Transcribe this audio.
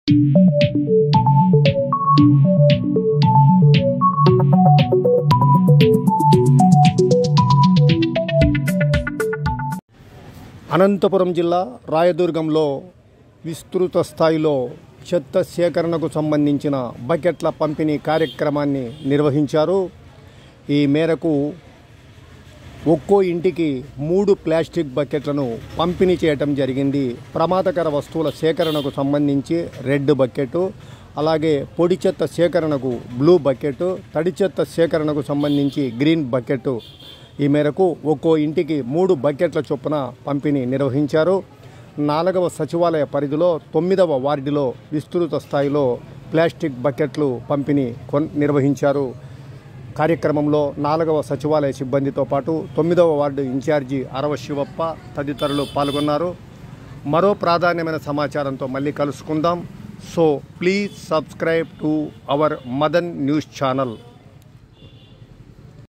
అనంతపురం జిల్లా రాయదుర్గంలో విస్తృత స్థాయిలో చెత్త సేకరణకు సంబంధించిన బకెట్ల పంపిణీ కార్యక్రమాన్ని నిర్వహించారు ఈ మేరకు ఒక్కో ఇంటికి మూడు ప్లాస్టిక్ బకెట్లను పంపిణీ చేయటం జరిగింది ప్రమాదకర వస్తువుల సేకరణకు సంబంధించి రెడ్ బకెట్ అలాగే పొడి చెత్త సేకరణకు బ్లూ బకెట్ తడి చెత్త సేకరణకు సంబంధించి గ్రీన్ బకెట్ ఈ మేరకు ఒక్కో ఇంటికి మూడు బకెట్ల చొప్పున పంపిణీ నిర్వహించారు నాలుగవ సచివాలయ పరిధిలో తొమ్మిదవ వార్డులో విస్తృత స్థాయిలో ప్లాస్టిక్ బకెట్లు పంపిణీ కొన్ నిర్వహించారు కార్యక్రమంలో నాలుగవ సచివాలయ సిబ్బందితో పాటు తొమ్మిదవ వార్డు ఇన్ఛార్జి అరవ శివప్ప తదితరులు పాల్గొన్నారు మరో ప్రాధాన్యమైన సమాచారంతో మళ్ళీ కలుసుకుందాం so please subscribe to our Madan news channel